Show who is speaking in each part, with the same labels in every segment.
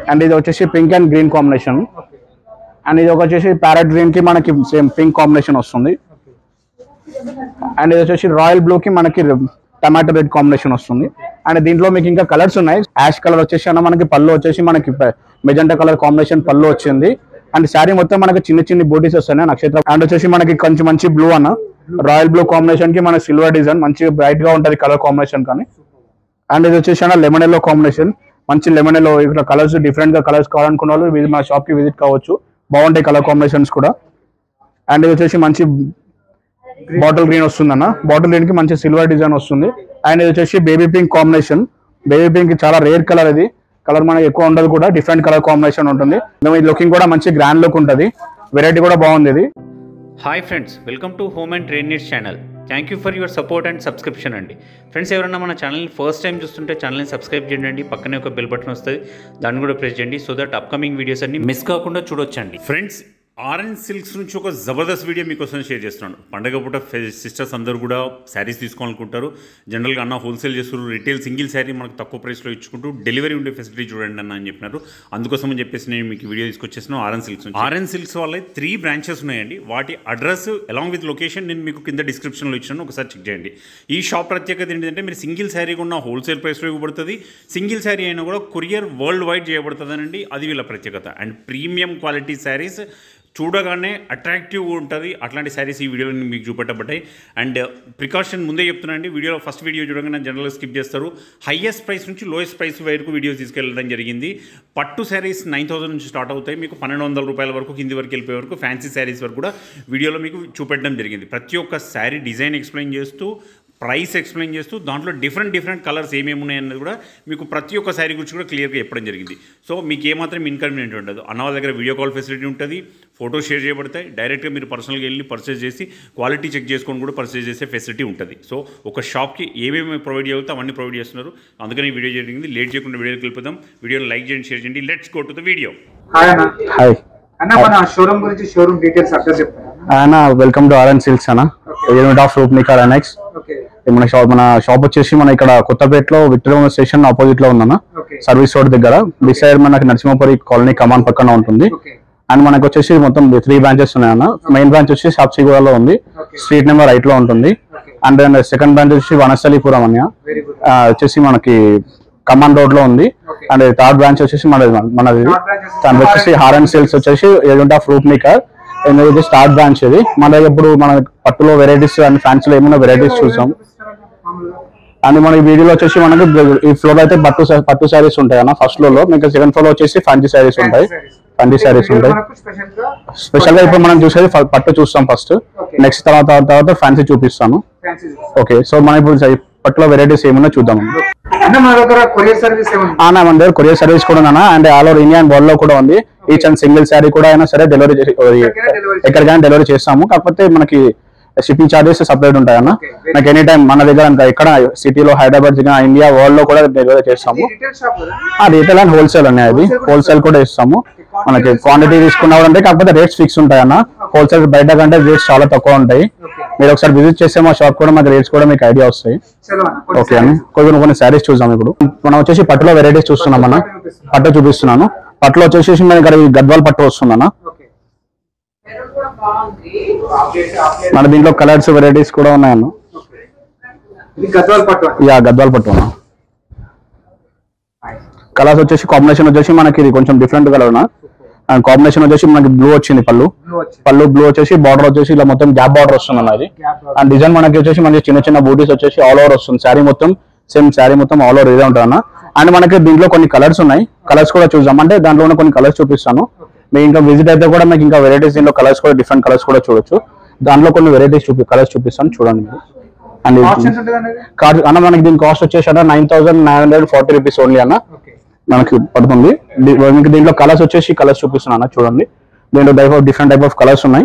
Speaker 1: And ఇది వచ్చేసి pink and green combination
Speaker 2: okay
Speaker 1: and ఇది వచ్చేసి ప్యారెట్ గ్రీన్ కి మనకి సేమ్ పింక్ కాంబినేషన్ వస్తుంది
Speaker 2: ఓకే
Speaker 1: అండ్ ఇది వచ్చేసి రాయల్ బ్లూ కి మనకి టమాటో రెడ్ కాంబినేషన్ వస్తుంది అండ్ దీంట్లో మీకు ఇంకా కలర్స్ ఉన్నాయి యాష్ కలర్ వచ్చేసి అన్న మనకి పళ్ళు వచ్చేసి మనకి మెజెంటా కలర్ కాంబినేషన్ పళ్ళు వచ్చింది అండ్ శారీ మొత్తం మనకి చిన్న చిన్న బూటీస్ వస్తున్నాయి నక్షత్రం అండ్ వచ్చేసి మనకి కొంచెం మంచి బ్లూ అన్న రాయల్ బ్లూ కాంబినేషన్ కి మన సిల్వర్ డిజైన్ మంచి బ్రైట్ గా ఉంటది కలర్ కాంబినేషన్ కానీ అండ్ ఇది వచ్చేసి అన్న లెమన్ ఎల్లో కాంబినేషన్ మంచి లెమన్ ఎల్లో ఇక్కడ కలర్స్ డిఫరెంట్ గా కలర్స్ కావాలనుకున్న వాళ్ళు ఇది మా షాప్ కి విజిట్ కావచ్చు బాగుంటాయి కలర్ కాంబినేషన్స్ కూడా అండ్ ఇది వచ్చేసి మంచి బాటిల్ గ్రీన్ వస్తుంది అన్న బాటిల్ గ్రీన్ కి మంచి సిల్వర్ డిజైన్ వస్తుంది అండ్ ఇది వచ్చేసి baby pink combination baby pink చాలా రేర్ కలర్ ఇది కలర్ మనకి ఎక్కువ ఉండదు కూడా డిఫరెంట్ కలర్ కాంబినేషన్ ఉంటుంది ఈ లుకింగ్ కూడా మంచి గ్రాండ్ లుక్ ఉంటుంది వెరైటీ కూడా బాగుంది ఇది
Speaker 3: hi friends welcome to home and trade needs channel thank you for your support and subscription అండి ఫ్రెండ్స్ ఎవరైనా మన ఛానల్ని ఫస్ట్ టైం చూస్తుంటే ఛానల్ని సబ్స్క్రైబ్ చేయండి పక్కనే ఒక బెల్ బటన్ వస్తుంది దాన్ని కూడా ప్రెస్ చేయండి సో దట్ అప్కమింగ్ వీడియోస్ అన్ని మిస్ కాకుండా చూడొచ్చండి
Speaker 4: ఫ్రెండ్స్ ఆరెంజ్ సిల్క్స్ నుంచి ఒక జబర్దస్త్ వీడియో మీకోసం షేర్ చేస్తున్నాను పండగ పూట సిస్టర్స్ అందరూ కూడా శారీస్ తీసుకోవాలనుకుంటారు జనరల్గా అన్న హోల్సేల్ చేస్తారు రిటైల్ సింగిల్ శారీ మనకు తక్కువ ప్రైస్లో ఇచ్చుకుంటూ డెలివరీ ఉండే ఫెసిలిటీ చూడండి అన్న అని చెప్పినారు అందుకోసం అని చెప్పేసి నేను మీకు వీడియో తీసుకొచ్చేసిన ఆరెంజ్ సిల్క్స్ నుంచి ఆరెంజ్ సిల్క్స్ వల్ల త్రీ బ్రాంచెస్ ఉన్నాయండి వాటి అడ్రస్ అలాంగ్ విత్ లొకేషన్ నేను మీకు కింద డిస్క్రిప్షన్లో ఇచ్చాను ఒకసారి చెక్ చేయండి ఈ షాప్ ప్రత్యేకత ఏంటంటే మీరు సింగిల్ శారీ ఉన్న హోల్సేల్ ప్రైస్లో ఇవ్వబడుతుంది సింగిల్ శారీ అయినా కూడా కొరియర్ వరల్డ్ వైడ్ చేయబడుతుందనండి అది వీళ్ళ ప్రత్యేకత అండ్ ప్రీమియం క్వాలిటీ శారీస్ చూడగానే అట్రాక్టివ్ ఉంటుంది అట్లాంటి శారీస్ ఈ వీడియోలో నేను మీకు చూపెట్టబడ్డాయి అండ్ ప్రికాషన్ ముందే చెప్తున్నానండి వీడియోలో ఫస్ట్ వీడియో చూడగానే జనరల్గా స్కిప్ చేస్తారు హైయెస్ట్ ప్రైస్ నుంచి లోయెస్ట్ ప్రైస్ వరకు వీడియోస్ తీసుకెళ్ళడం జరిగింది పట్టు శారీస్ నైన్ థౌసండ్ నుంచి స్టార్ట్ అవుతాయి మీకు పన్నెండు వందల రూపాయల వరకు కింది వరకు వెళ్ళిపోయే వరకు ఫ్యాన్సీ శారీస్ వరకు కూడా వీడియోలో మీకు చూపెట్టడం జరిగింది ప్రతి ఒక్క శారీ డిజైన్ ఎక్స్ప్లెయిన్ చేస్తూ ప్రైస్ ఎక్స్ప్లెయిన్ చేస్తూ దాంట్లో డిఫరెంట్ డిఫరెంట్ కలర్స్ ఏమేమి ఉన్నాయన్నది కూడా మీకు ప్రతి ఒక్క శారీ గురించి కూడా క్లియర్గా చెప్పడం జరిగింది సో మీకు ఏమాత్రం ఇన్కన్వీనియంట్ ఉండదు అన్న వాళ్ళ దగ్గర వీడియో కాల్ ఫెసిలిటీ ఉంటుంది ఫోటో షేర్ చేయబడతాయి డైరెక్ట్గా మీరు పర్సనల్గా వెళ్ళి పర్చేస్ చేసి క్వాలిటీ చెక్ చేసుకొని కూడా పర్చేస్ చేసే ఫెసిలిటీ ఉంటుంది సో ఒక షాప్కి ఏమేమి ప్రొవైడ్ చేయగలుగుతా అవన్నీ ప్రొవైడ్ చేస్తున్నారు అందుకని ఈ వీడియో జరిగింది లేట్ చేయకుండా వీడియోకి వెళ్ళిపోదాం వీడియోని లైక్ చేయండి షేర్ చేయండి let's go to the video
Speaker 2: hi అన్న
Speaker 1: హాయ్
Speaker 2: అన్న మన షోరూమ్ గురించి షోరూమ్ డీటెయిల్స్ అడ్రస్ చెప్తారా
Speaker 1: అన్న వెల్కమ్ టు ఆరెంజ్ సిల్క్స్ అన్న యూనిట్ ఆఫ్ రూప్నికర్ అనెక్స్
Speaker 2: ఓకే
Speaker 1: మన షాప్ మన షాప్ వచ్చేసి మన ఇక్కడ కొత్తపేటలో విక్టోరియా స్టేషన్ ఆపోజిట్ లో ఉందన్న
Speaker 2: ఓకే
Speaker 1: సర్వీస్ రోడ్ దగ్గర డిసైడ్ మనకి నరసింహపురి కాలనీ కమాన్ పక్కన ఉంటుంది
Speaker 2: ఓకే
Speaker 1: అండ్ మనకు వచ్చేసి మొత్తం త్రీ బ్రాంచెస్ ఉన్నాయన్న మెయిన్ బ్రాంచ్ వచ్చి సాప్సిగూడలో ఉంది
Speaker 2: Okay.
Speaker 1: స్ట్రీట్ నెంబర్ ఎయిట్ లో ఉంటుంది
Speaker 2: okay
Speaker 1: and then second branch వచ్చి వనస్థలీపురం అన్న
Speaker 2: వెరీ గుడ్
Speaker 1: ఆ, వచ్చేసి మనకి కమాన్ రోడ్ లో ఉంది
Speaker 2: Okay.
Speaker 1: అండ్ థర్డ్ బ్రాంచ్ వచ్చేసి మనది మనది
Speaker 2: Third branch వచ్చేసి
Speaker 1: దాని వచ్చేసి హార్ అండ్ సేల్స్ వచ్చేసి ఏజెంట్ ఆఫ్ రూప్ మేకర్ ఇది స్టార్ట్ బ్రాంచ్ ఇది మన దగ్గర ఇప్పుడు మన పట్టులో వెరైటీస్ అండ్ ఫ్యాన్సీలో ఏమైనా వెరైటీస్ చూసాం అండ్ మన ఈ వీడియోలో వచ్చేసి మనకి ఈ ఫ్లోర్ అయితే పట్టు సా- పట్టు శారీస్ ఉంటాయి అన్న ఫస్ట్ ఫ్లోర్ లో మీకు సెకండ్ ఫ్లోర్ లో వచ్చేసి ఫ్యాన్సీ శారీస్ ఉంటాయి ఫ్యాన్సీ శారీస్ ఉంటాయి
Speaker 2: స్పెషల్ గా
Speaker 1: స్పెషల్ గా ఇప్పుడు మనం చూసేది ఫ- పట్టు చూస్తాం ఫస్ట్
Speaker 2: Okay.
Speaker 1: నెక్స్ట్ తర్వాత తర్వాత ఫ్యాన్సీ చూపిస్తాను
Speaker 2: ఫ్యాన్సీ
Speaker 1: ఓకే సో మనం ఇప్పుడు సై- పట్టులో వెరైటీస్ ఏమైనా చూద్దాం
Speaker 2: అన్న మన దగ్గర కొరియర్ సర్వీస్ ఏమన్నా
Speaker 1: ఆ, నా మన దగ్గర కొరియర్ సర్వీస్ కూడా ఉందన్న and all over India and world లో కూడా ఉంది ఈచ్ అండ్ సింగిల్ శారీ కూడా అయినా సరే డెలివరీ చేసి
Speaker 2: ఎక్కడికైనా delivery
Speaker 1: ఎక్కడికైనా డెలివరీ చేస్తాము కాకపోతే మనకి షిప్పింగ్ చార్జెస్ సపరేట్ ఉంటాయన్న
Speaker 2: Okay, very
Speaker 1: నాకు ఎనీ టైం మన దగ్గర అంతా ఎక్కడ సిటీలో హైదరాబాద్ జిల్లా ఇండియా వరల్డ్ లో కూడా డెలివరీ చేస్తాము
Speaker 2: రిటైల్ షాప్ కదా
Speaker 1: ఆ రీటైల్ అండ్ హోల్సేల్ అనే అది
Speaker 2: Wholesale కూడా
Speaker 1: హోల్సేల్ కూడా ఇస్తాము మనకి క్వాంటిటీ తీసుకున్నప్పుడు అంటే కాకపోతే రేట్స్ ఫిక్స్ ఉంటాయి అన్న హోల్సేల్ బయట కంటే రేట్స్ చాలా తక్కువ ఉంటాయి
Speaker 2: ఓకే
Speaker 1: మీరు ఒకసారి విజిట్ చేస్తే మా షాప్ కూడా మాకు రేట్స్ కూడా మీకు ఐడియా వస్తాయి
Speaker 2: చలో అన్న కొన్ని
Speaker 1: ఓకే అని కొన్ని కొన్ని శారీస్ చూద్దాం ఇప్పుడు మనం వచ్చేసి పట్టులో వెరైటీస్ చూస్తున్నాం అన్న పట్టు చూపిస్తున్నాను పట్టులో వచ్చేసి మన ఇక్కడ ఈ గద్వాల్ పట్టు వస్తుందన్న
Speaker 2: ఓకే
Speaker 1: మన దీంట్లో కలర్స్ వెరైటీస్ కూడా ఉన్నాయన్న
Speaker 2: ఇది గద్వాల్ పట్టు అన్న.
Speaker 1: యా గద్వాల్ పట్టు అన్న కలర్స్ వచ్చేసి కాంబినేషన్ వచ్చేసి మనకి ఇది కొంచెం డిఫరెంట్ కలర్ అండ్ కాంబినేషన్ వచ్చేసి మనకి బ్లూ వచ్చింది పళ్ళు
Speaker 2: బ్లూ వచ్చి
Speaker 1: పళ్ళు బ్లూ వచ్చేసి బార్డర్ వచ్చేసి ఇలా మొత్తం గ్యాప్ బార్డర్ వస్తుంది అన్న ఇది
Speaker 2: గ్యాప్
Speaker 1: అండ్ డిజైన్ మనకి వచ్చేసి మనకి చిన్న చిన్న బూటీస్ వచ్చేసి ఆల్ ఓవర్ వస్తుంది శారీ మొత్తం సేమ్ శారీ మొత్తం ఆల్ ఓవర్ ఇదే ఉంటుంది అన్న అండ్ మనకి దీంట్లో కొన్ని కలర్స్ ఉన్నాయి కలర్స్ కూడా చూద్దాం అంటే దాంట్లో ఉన్న కొన్ని కలర్స్ చూపిస్తాను మీకు ఇంకా విజిట్ అయితే కూడా మీకు ఇంకా వెరైటీస్ దీంట్లో కలర్స్ కూడా డిఫరెంట్ కలర్స్ కూడా చూడొచ్చు దాంట్లో కొన్ని వెరైటీస్ చూపి కలర్స్ చూపిస్తాను చూడండి మీరు అండ్
Speaker 2: ఆప్షన్స్ ఉంటుంది అనేది
Speaker 1: కార్డ్ అన్న మనకి దీని కాస్ట్ వచ్చేసి అన్న nine thousand nine hundred forty rupees only అన్న
Speaker 2: ఓకే
Speaker 1: మనకి పడుతుంది దీ- మీకు దీంట్లో కలర్స్ వచ్చేసి కలర్స్ చూపిస్తున్నాను అన్న చూడండి దీంట్లో type of different type of colours ఉన్నాయి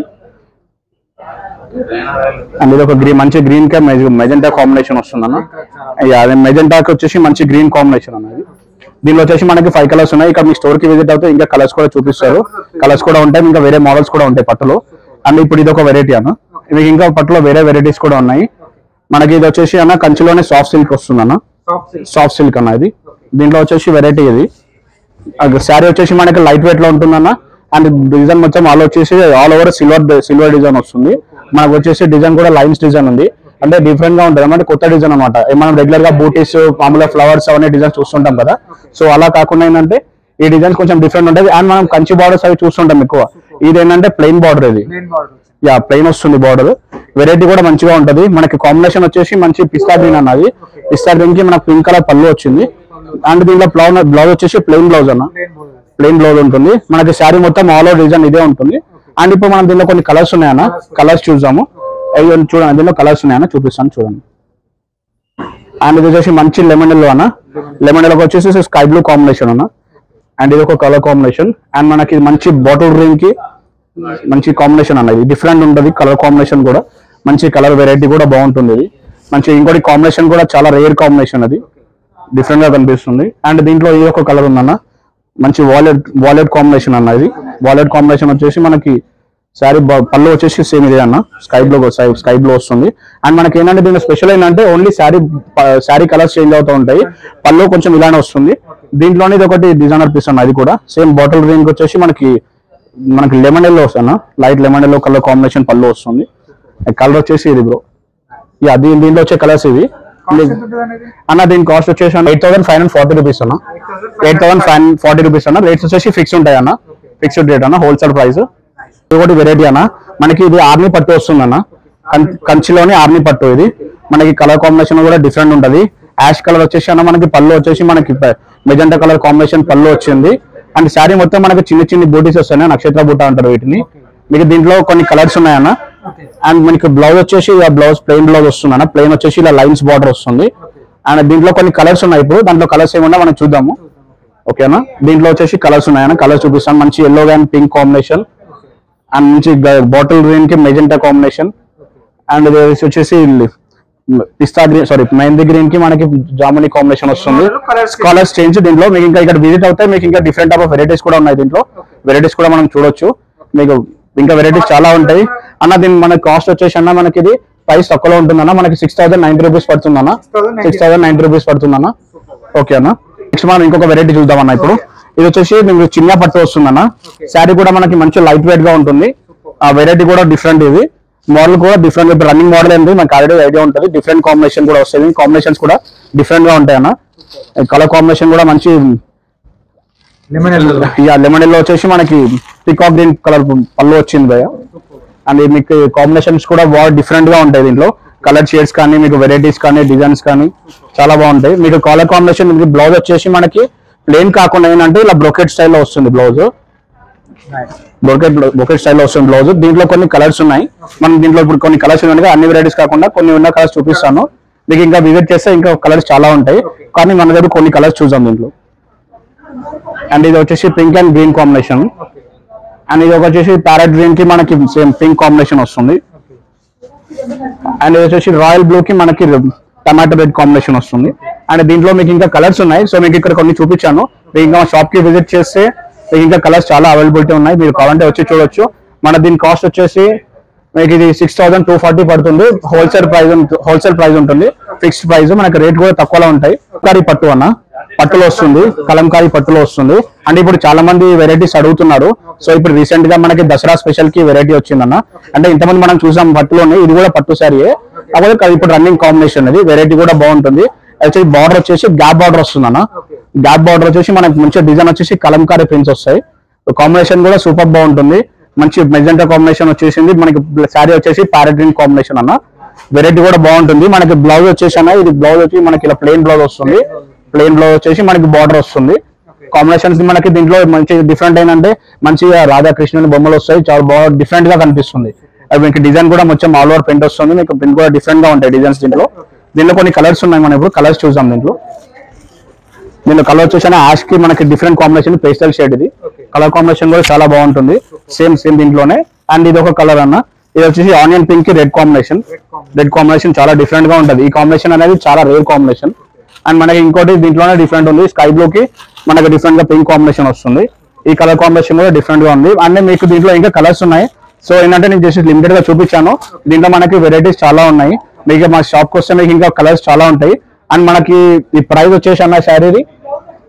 Speaker 1: అండ్ ఇది ఒక గ్రీన్ మంచి గ్రీన్ కే మెజెంటా కాంబినేషన్ వస్తుంది అన్న యా, అదే మెజెంటాకి వచ్చేసి మంచి గ్రీన్ కాంబినేషన్ అన్నది దీనిలో వచ్చేసి మనకి ఫైవ్ కలర్స్ ఉన్నాయి ఇక్కడ మీ స్టోర్ కి విజిట్ అవుతే ఇంకా కలర్స్ కూడా చూపిస్తారు కలర్స్ కూడా ఉంటాయి ఇంకా వేరే మోడల్స్ కూడా ఉంటాయి పట్టులో అండ్ ఇప్పుడు ఇది ఒక వెరైటీ అన్న మీకు ఇంకా పట్టులో వేరే వెరైటీస్ కూడా ఉన్నాయి మనకి ఇది వచ్చేసి అన్న కంచిలోనే సాఫ్ట్ సిల్క్ వస్తుంది అన్న
Speaker 2: సాఫ్ట్ సిల్క్
Speaker 1: సాఫ్ట్ సిల్క్ అన్న ఇది దీంట్లో వచ్చేసి వెరైటీ ఇది శారీ వచ్చేసి మనకి లైట్ వెయిట్ లో ఉంటుందన్న అండ్ డిజైన్ మొత్తం ఆల్ వచ్చేసి all over silver silver design వస్తుంది మనకు వచ్చేసి డిజైన్ కూడా లైన్స్ డిజైన్ ఉంది అంటే డిఫరెంట్ గా ఉంటుంది అంటే కొత్త డిజైన్ అనమాట మనం రెగ్యులర్ గా బూటీస్ మామూలుగా ఫ్లవర్స్ అవన్నీ డిజైన్ చూస్తుంటాం కదా సో అలా కాకుండా ఏంటంటే ఈ డిజైన్స్ కొంచెం డిఫరెంట్ ఉంటుంది అండ్ మనం కంచి బార్డర్స్ అవి చూస్తుంటాం ఎక్కువ ఇది ఏంటంటే ప్లెయిన్ బార్డర్ ఇది
Speaker 2: ప్లేన్ బార్డర్
Speaker 1: యా ప్లెయిన్ వస్తుంది బార్డర్ వెరైటీ కూడా మంచిగా ఉంటది మనకి కాంబినేషన్ వచ్చేసి మంచి పిస్తా గ్రీన్ అన్నది పిస్తా గ్రీన్ కి మనకు పింక్ కలర్ పళ్ళు వచ్చింది అండ్ దీంట్లో బ్లౌజ్ బ్లౌజ్ వచ్చేసి ప్లెయిన్ బ్లౌజ్ అన్న
Speaker 2: ప్లేన్ బార్డర్
Speaker 1: ప్లెయిన్ బ్లౌజ్ ఉంటుంది మనకి శారీ మొత్తం ఆల్ ఓవర్ డిజైన్ ఇదే ఉంటుంది అండ్ ఇప్పుడు మనం దీనిలో కొన్ని కలర్స్ ఉన్నాయన్న కలర్స్ చూద్దాము అయ్యో చూడండి దీనిలో కలర్స్ ఉన్నాయన్న చూపిస్తాను చూడండి అండ్ ఇది వచ్చేసి మంచి లెమన్ ఎల్లో అన్న లెమన్ ఎల్లో వచ్చేసి స్కై బ్లూ కాంబినేషన్ అన్న అండ్ ఇది ఒక కలర్ కాంబినేషన్ అండ్ మనకి మంచి బాటిల్ గ్రీన్ కి మంచి కాంబినేషన్ అన్నది డిఫరెంట్ ఉంటుంది కలర్ కాంబినేషన్ కూడా మంచి కలర్ వెరైటీ కూడా బాగుంటుంది ఇది మంచి ఇంకోటి కాంబినేషన్ కూడా చాలా రేర్ కాంబినేషన్ అది డిఫరెంట్ గా కనిపిస్తుంది అండ్ దీంట్లో ఇది ఒక కలర్ ఉందన్న మంచి వాలెట్ వాలెట్ కాంబినేషన్ అన్న ఇది వాలెట్ కాంబినేషన్ వచ్చేసి మనకి శారీ పళ్ళు వచ్చేసి సేమ్ ఇదే అన్న స్కై బ్లూ స్కై బ్లూ వస్తుంది అండ్ మనకి ఏంటంటే దీని స్పెషల్ ఏంటంటే only sari sari colours change అవుతూ ఉంటాయి పళ్ళు కొంచెం ఇలానే వస్తుంది దీంట్లోనే ఇది ఒకటి డిజైనర్ పీస్ అన్న అది కూడా సేమ్ బాటిల్ గ్రీన్ వచ్చేసి మనకి మనకి లెమన్ ఎల్లో వస్తుంది light lemon yellow colour combination పళ్ళు వస్తుంది కలర్ వచ్చేసి ఇది బ్రో యా దీని దీంట్లో వచ్చే కలర్స్ ఇవి
Speaker 2: కాస్ట్ ఎంత ఉంటుంది అనేది
Speaker 1: అన్న దీని కాస్ట్ వచ్చేసి eight thousand five hundred forty rupees అన్న eight thousand five forty rupees అన్న రేట్స్ వచ్చేసి ఫిక్స్ ఉంటాయి అన్న ఫిక్స్డ్ రేట్ అన్న హోల్సేల్ ప్రైస్ ఇది ఒకటి వెరైటీ అన్న మనకి ఇది ఆర్మీ పట్టు వస్తుంది అన్న కం- కంచిలోని ఆర్మీ పట్టు ఇది మనకి కలర్ కాంబినేషన్ కూడా డిఫరెంట్ ఉంటది యాష్ కలర్ వచ్చేసి అన్న మనకి పళ్ళు వచ్చేసి మనకి మెజెంటా కలర్ కాంబినేషన్ పళ్ళు వచ్చింది అండ్ శారీ మొత్తం మనకి చిన్న చిన్న బూటీస్ వస్తాయి నక్షత్ర బూట అంటారు వీటిని మీకు దీంట్లో కొన్ని కలర్స్ ఉన్నాయన్న అండ్ మనకి బ్లౌజ్ వచ్చేసి ఇలా బ్లౌజ్ ప్లెయిన్ బ్లౌజ్ వస్తుంది అన్న ప్లెయిన్ వచ్చేసి ఇలా లైన్స్ బార్డర్ వస్తుంది అండ్ దీంట్లో కొన్ని కలర్స్ ఉన్నాయి ఇప్పుడు దాంట్లో కలర్స్ ఏమన్నా మనం చూద్దాము ఓకేనా దీంట్లో వచ్చేసి కలర్స్ ఉన్నాయన్న కలర్స్ చూపిస్తాను మంచి yellow and pink combination and మంచి బాటిల్ గ్రీన్ కి మెజెంటా కాంబినేషన్ అండ్ ఇది వచ్చేసి pista green sorry mehndi green కి మనకి జాముని కాంబినేషన్ వస్తుంది
Speaker 2: Colours
Speaker 1: కలర్స్ చేంజ్ దీంట్లో మీకు ఇంకా ఇక్కడ విజిట్ అవుతాయి మీకు ఇంకా డిఫరెంట్ టైప్ ఆఫ్ వెరైటీస్ కూడా ఉన్నాయి దీంట్లో వెరైటీస్ కూడా మనం చూడొచ్చు మీకు ఇంకా వెరైటీస్ చాలా ఉంటాయి అన్న దీని మన కాస్ట్ వచ్చేసి అన్న మనకి ఇది ప్రైస్ తక్కువలో ఉంటుందన్న మనకి సిక్స్ థౌసండ్ నైన్టీ రూపీస్ పడుతుందన్న
Speaker 2: 6,090.
Speaker 1: సిక్స్ థౌసండ్ నైన్టీ రూపీస్ పడుతుందన్న ఓకే అన్న నెక్స్ట్ మనం ఇంకొక వెరైటీ చూద్దామన్న ఇప్పుడు ఇది వచ్చేసి మీకు చిన్న పట్టు వస్తుందన్న శారీ కూడా మనకి మంచి లైట్ వెయిట్ గా ఉంటుంది ఆ వెరైటీ కూడా డిఫరెంట్ ఇది మోడల్ కూడా డిఫరెంట్ ఇప్పుడు రన్నింగ్ మోడల్ ఏంటి మనకి ఆల్రెడీ ఐడియా ఉంటుంది డిఫరెంట్ కాంబినేషన్ కూడా వస్తుంది కాంబినేషన్స్ కూడా డిఫరెంట్ గా ఉంటాయి అన్న కలర్ కాంబినేషన్ కూడా మంచి
Speaker 2: లెమన్ ఎల్లో
Speaker 1: ఇక లెమన్ ఎల్లో వచ్చేసి మనకి పికాక్ గ్రీన్ కలర్ పళ్ళు వచ్చింది భయ అండ్ మీకు కాంబినేషన్స్ కూడా బాగా డిఫరెంట్ గా ఉంటాయి దీంట్లో కలర్ షేడ్స్ కానీ మీకు వెరైటీస్ కానీ డిజైన్స్ కానీ చాలా బాగుంటాయి మీకు కలర్ కాంబినేషన్ మీకు బ్లౌజ్ వచ్చేసి మనకి ప్లేన్ కాకుండా ఏంటంటే ఇలా బ్రొకెట్ స్టైల్లో వస్తుంది బ్లౌజ్ బ్రొకెట్ బ్రొకెట్ స్టైల్లో వస్తుంది బ్లౌజ్ దీంట్లో కొన్ని కలర్స్ ఉన్నాయి మనం దీంట్లో ఇప్పుడు కొన్ని కలర్స్ ఉన్నాయి అన్ని వెరైటీస్ కాకుండా కొన్ని ఉన్న కలర్స్ చూపిస్తాను మీకు ఇంకా విజిట్ చేస్తే ఇంకా కలర్స్ చాలా ఉంటాయి కానీ మన దగ్గర కొన్ని కలర్స్ చూద్దాం దీంట్లో అండ్ ఇది వచ్చేసి pink and green combination and ఇది వచ్చేసి ప్యారెట్ గ్రీన్ కి మనకి సేమ్ పింక్ కాంబినేషన్ వస్తుంది అండ్ ఇది వచ్చేసి రాయల్ బ్లూ కి మనకి టమాటో రెడ్ కాంబినేషన్ వస్తుంది అండ్ దీంట్లో మీకు ఇంకా కలర్స్ ఉన్నాయి సో మీకు ఇక్కడ కొన్ని చూపించాను మీకు ఇంకా షాప్ కి విజిట్ చేస్తే మీకు ఇంకా కలర్స్ చాలా అవైలబిలిటీ ఉన్నాయి మీరు కావాలంటే వచ్చి చూడొచ్చు మన దీని కాస్ట్ వచ్చేసి మీకు ఇది సిక్స్ థౌసండ్ టూ ఫార్టీ పడుతుంది హోల్సేల్ ప్రైస్ హోల్సేల్ ప్రైస్ ఉంటుంది ఫిక్స్డ్ ప్రైస్ మనకి రేట్ కూడా తక్కువలో ఉంటాయి కరీ పట్టు అన్న పట్టులో వస్తుంది కలంకారీ పట్టులో వస్తుంది అంటే ఇప్పుడు చాలా మంది వెరైటీస్ అడుగుతున్నారు సో ఇప్పుడు రీసెంట్ గా మనకి దసరా స్పెషల్ కి వెరైటీ వచ్చిందన్న అంటే ఇంతమంది మనం చూసాం పట్టులోనే ఇది కూడా పట్టు సారీయే కాకపోతే ఇప్పుడు రన్నింగ్ కాంబినేషన్ అది వెరైటీ కూడా బాగుంటుంది యాక్చువల్లీ బార్డర్ వచ్చేసి గ్యాప్ బార్డర్ వస్తుందన్న గ్యాప్ బార్డర్ వచ్చేసి మనకి మంచి డిజైన్ వచ్చేసి కలంకారీ ప్రింట్స్ వస్తాయి కాంబినేషన్ కూడా సూపర్ బాగుంటుంది మంచి మెజెంటా కాంబినేషన్ వచ్చేసింది మనకి శారీ వచ్చేసి ప్యారెట్ గ్రీన్ కాంబినేషన్ అన్న వెరైటీ కూడా బాగుంటుంది మనకి బ్లౌజ్ వచ్చేసి అన్న ఇది బ్లౌజ్ వచ్చి మనకి ఇలా ప్లెయిన్ బ్లౌజ్ వస్తుంది ప్లెయిన్ బ్లౌజ్ వచ్చేసి మనకి బార్డర్ వస్తుంది కాంబినేషన్స్ మనకి దీంట్లో మంచి డిఫరెంట్ ఏంటంటే మంచిగా రాధాకృష్ణుని బొమ్మలు వస్తాయి చాలా బాగా డిఫరెంట్ గా కనిపిస్తుంది అది మీకు డిజైన్ కూడా మొత్తం ఆల్ ఓవర్ ప్రింట్ వస్తుంది మీకు ప్రింట్ కూడా డిఫరెంట్ గా ఉంటాయి డిజైన్స్ దీంట్లో దీంట్లో కొన్ని కలర్స్ ఉన్నాయి మనం ఇప్పుడు కలర్స్ చూసాం దీంట్లో దీనిలో కలర్ వచ్చేసి యాష్ కి మనకి డిఫరెంట్ కాంబినేషన్ పేస్టల్ షేడ్ ఇది కలర్ కాంబినేషన్ కూడా చాలా బాగుంటుంది సేమ్ సేమ్ దీంట్లోనే అండ్ ఇది ఒక కలర్ అన్న ఇది వచ్చేసి ఆనియన్ పింక్ కి రెడ్ కాంబినేషన్ రెడ్ కాంబినేషన్ చాలా డిఫరెంట్ గా ఉంటుంది ఈ కాంబినేషన్ అనేది చాలా రేర్ కాంబినేషన్ అండ్ మనకి ఇంకోటి దీంట్లోనే డిఫరెంట్ ఉంది స్కై బ్లూ కి మనకి డిఫరెంట్ గా పింక్ కాంబినేషన్ వస్తుంది ఈ కలర్ కాంబినేషన్ కూడా డిఫరెంట్ గా ఉంది అండ్ మీకు దీంట్లో ఇంకా కలర్స్ ఉన్నాయి సో ఏంటంటే నేను జస్ట్ లిమిటెడ్ గా చూపించాను దీంట్లో మనకి వెరైటీస్ చాలా ఉన్నాయి మీకు మా షాప్ కి వస్తే మీకు ఇంకా కలర్స్ చాలా ఉంటాయి అండ్ మనకి ఈ ప్రైస్ వచ్చేసి అన్న శారీది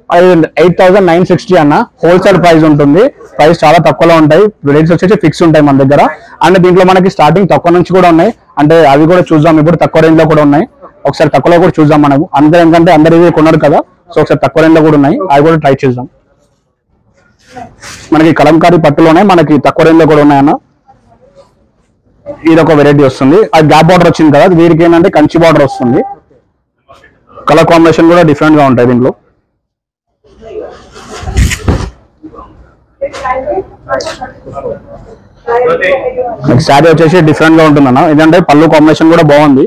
Speaker 1: ఎయిట్ థౌసండ్ నైన్ సిక్స్టీ అన్న హోల్సేల్ ప్రైస్ ఉంటుంది ప్రైస్ చాలా తక్కువలో ఉంటాయి రేట్స్ వచ్చేసి ఫిక్స్ ఉంటాయి మన దగ్గర అండ్ దీంట్లో మనకి స్టార్టింగ్ తక్కువ నుంచి కూడా ఉన్నాయి అంటే అవి కూడా చూద్దాం ఇప్పుడు తక్కువ రేంజ్ లో కూడా ఉన్నాయి ఒకసారి తక్కువలో కూడా చూద్దాం మనము అందరూ ఎందుకంటే అందరు ఇవి కొన్నారు కదా సో ఒకసారి తక్కువ రేంజ్ లో కూడా ఉన్నాయి అవి కూడా ట్రై చేద్దాం మనకి కలంకారీ పట్టులోనే మనకి తక్కువ రేంజ్ లో కూడా ఉన్నాయన్న ఇది ఒక వెరైటీ వస్తుంది అది గ్యాప్ బార్డర్ వచ్చింది కదా వీరికి ఏంటంటే కంచి బార్డర్ వస్తుంది కలర్ కాంబినేషన్ కూడా డిఫరెంట్ గా ఉంటాయి దీంట్లో మీకు శారీ వచ్చేసి డిఫరెంట్ గా ఉంటుంది అన్న ఎందుకంటే పళ్ళు కాంబినేషన్ కూడా బాగుంది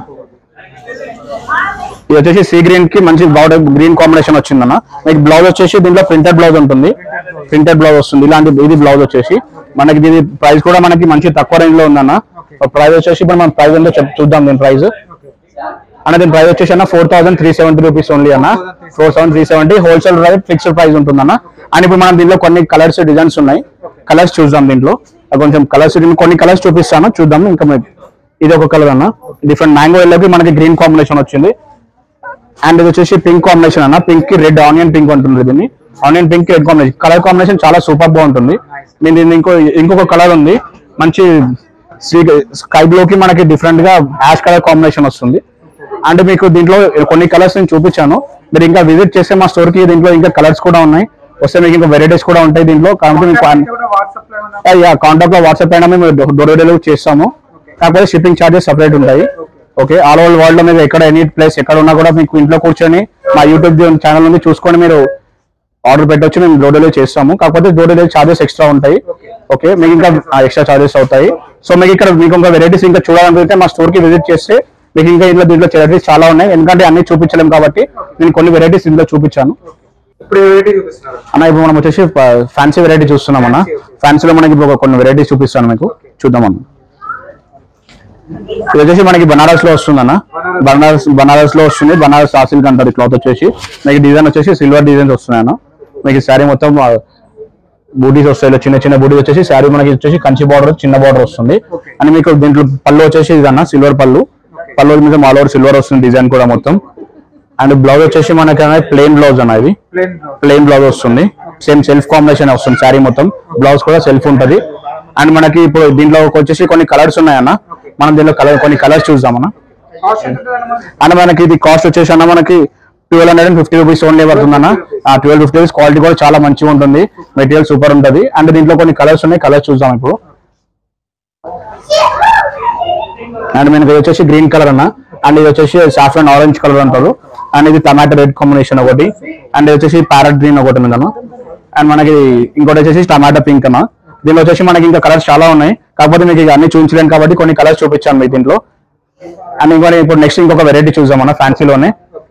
Speaker 1: ఇది వచ్చేసి సీ గ్రీన్ కి మంచి బార్డర్ గ్రీన్ కాంబినేషన్ వచ్చిందన్న మీకు బ్లౌజ్ వచ్చేసి దీంట్లో ప్రింటెడ్ బ్లౌజ్ ఉంటుంది ప్రింటెడ్ బ్లౌజ్ వస్తుంది ఇలాంటి ఇది బ్లౌజ్ వచ్చేసి మనకి దీని ప్రైస్ కూడా మనకి మంచి తక్కువ రేంజ్ లో ఉందన్న ప్రైస్ వచ్చేసి ఇప్పుడు మనం ప్రైస్ ఎంతో చెప్ చూద్దాం దీని ప్రైస్ అన్న దీని ప్రైస్ వచ్చేసి అన్న four thousand three seventy rupees only అన్న four thousand three seventy wholesale rate fixed price ఉంటుందన్న అండ్ ఇప్పుడు మనం దీంట్లో కొన్ని కలర్స్ డిజైన్స్ ఉన్నాయి కలర్స్ చూద్దాం దీంట్లో అది కొంచెం కలర్స్ కొన్ని కలర్స్ చూపిస్తాను చూద్దాం ఇంకా మీకు ఇది ఒక కలర్ అన్న డిఫరెంట్ మ్యాంగో ఎల్లోకి మనకి గ్రీన్ కాంబినేషన్ వచ్చింది అండ్ ఇది వచ్చేసి పింక్ కాంబినేషన్ అన్న పింక్ కి రెడ్ ఆనియన్ పింక్ ఉంటుంది దీన్ని onion pink red combination colour combination చాలా సూపర్ గా ఉంటుంది నేను దీన్ని ఇంకో ఇంకొక కలర్ ఉంది మంచి స్కై బ్లూ కి మనకి డిఫరెంట్ గా యాష్ కలర్ కాంబినేషన్ వస్తుంది అండ్ మీకు దీంట్లో కొన్ని కలర్స్ నేను చూపించాను మీరు ఇంకా విజిట్ చేస్తే మా స్టోర్ కి దీంట్లో ఇంకా కలర్స్ కూడా ఉన్నాయి వస్తే మీకు ఇంకా వెరైటీస్ కూడా ఉంటాయి దీంట్లో కాబట్టి మీకు అన్-
Speaker 2: కూడా వాట్సాప్ లో ఏమైనా
Speaker 1: యా కాంటాక్ట్ లో వాట్సాప్ అయినా మేము డోర్ డెలివరీ చేస్తాము కాకపోతే షిప్పింగ్ చార్జెస్ సపరేట్ ఉంటాయి ఓకే ఆల్ ఓవర్ వరల్డ్ లో మీరు ఎక్కడ ఎనీ ప్లేస్ ఎక్కడ ఉన్నా కూడా మీకు ఇంట్లో కూర్చొని మా యూట్యూబ్ ఛానల్ నుండి చూసుకొని మీరు ఆర్డర్ పెట్టొచ్చు మేము డోర్ డెలివరీ చేస్తాము కాకపోతే డోర్ డెలివరీ చార్జెస్ ఎక్స్ట్రా ఉంటాయి ఓకే మీకు ఇంకా ఎక్స్ట్రా చార్జెస్ అవుతాయి సో మీకు ఇక్కడ మీకు ఇంకా వెరైటీస్ ఇంకా చూడాలనుకుంటే మా స్టోర్ కి విజిట్ చేస్తే మీకు ఇంకా ఇంట్లో దీంట్లో వెరైటీస్ చాలా ఉన్నాయి ఎందుకంటే అన్ని చూపించలేం కాబట్టి నేను కొన్ని వెరైటీస్ ఇందులో చూపించాను
Speaker 2: ఇప్పుడు వెరైటీ చూపిస్తున్నారు
Speaker 1: అన్న ఇప్పుడు మనం వచ్చేసి ఫ్యాన్సీ వెరైటీ చూస్తున్నాం అన్న ఫ్యాన్సీలో మనకి ఇప్పుడు ఒక కొన్ని వెరైటీస్ చూపిస్తాను మీకు చూద్దాం అన్న ఇది వచ్చేసి మనకి బనారస్ లో వస్తుంది అన్న బనారస్ బనారస్ లో వస్తుంది బనారస్ ఆ సిల్క్ అంటారు క్లాత్ వచ్చేసి మీకు డిజైన్ వచ్చేసి సిల్వర్ డిజైన్స్ వస్తున్నాయి అన్న మీకు శారీ మొత్తం బూటీస్ వస్తాయి ఇలా చిన్న చిన్న బూటీస్ వచ్చేసి శారీ మనకి వచ్చేసి కంచి బార్డర్ చిన్న బార్డర్ వస్తుంది అని మీకు దీంట్లో పళ్ళు వచ్చేసి ఇదన్న సిల్వర్ పళ్ళు పళ్ళు మీద ఆల్ ఓవర్ సిల్వర్ వస్తుంది డిజైన్ కూడా మొత్తం అండ్ బ్లౌజ్ వచ్చేసి మనకి ప్లెయిన్ బ్లౌజ్ అన్న ఇది
Speaker 2: ప్లేన్
Speaker 1: ప్లెయిన్ బ్లౌజ్ వస్తుంది సేమ్ సెల్ఫ్ కాంబినేషన్ వస్తుంది శారీ మొత్తం బ్లౌజ్ కూడా సెల్ఫ్ ఉంటది అండ్ మనకి ఇప్పుడు దీంట్లో వచ్చేసి కొన్ని కలర్స్ ఉన్నాయన్న మనం దీంట్లో కలర్ కొన్ని కలర్స్ చూద్దామన్న
Speaker 2: కాస్ట్ ఎంత ఉంటుందన్న మరి?
Speaker 1: అండ్ మనకి ఇది కాస్ట్ వచ్చేసి అన్న మనకి twelve hundred and fifty rupees only పడుతుందన్న ఆ ట్వెల్వ్ ఫిఫ్టీ రూపీస్ క్వాలిటీ కూడా చాలా మంచిగా ఉంటుంది మెటీరియల్ సూపర్ ఉంటది అండ్ దీంట్లో కొన్ని కలర్స్ ఉన్నాయి కలర్స్ చూద్దాం ఇప్పుడు అండ్ మనకి ఇది వచ్చేసి గ్రీన్ కలర్ అన్న అండ్ ఇది వచ్చేసి సాఫ్రన్ ఆరెంజ్ కలర్ అంటారు అండ్ ఇది టమాటో రెడ్ కాంబినేషన్ ఒకటి అండ్ ఇది వచ్చేసి ప్యారెట్ గ్రీన్ ఒకటి ఉంది అన్న అండ్ మనకి ఇంకోటి వచ్చేసి టమాటో పింక్ అన్న దీనిలో వచ్చేసి మనకి ఇంకా కలర్స్ చాలా ఉన్నాయి కాకపోతే మీకు ఇక అన్ని చూపించలేను కాబట్టి కొన్ని కలర్స్ చూపించాను మీకు దీంట్లో అండ్ ఇంకోటి ఇప్పుడు నెక్స్ట్ ఇంకొక వెరైటీ చూద్దాం అన్న ఫ్యాన్సీలోనే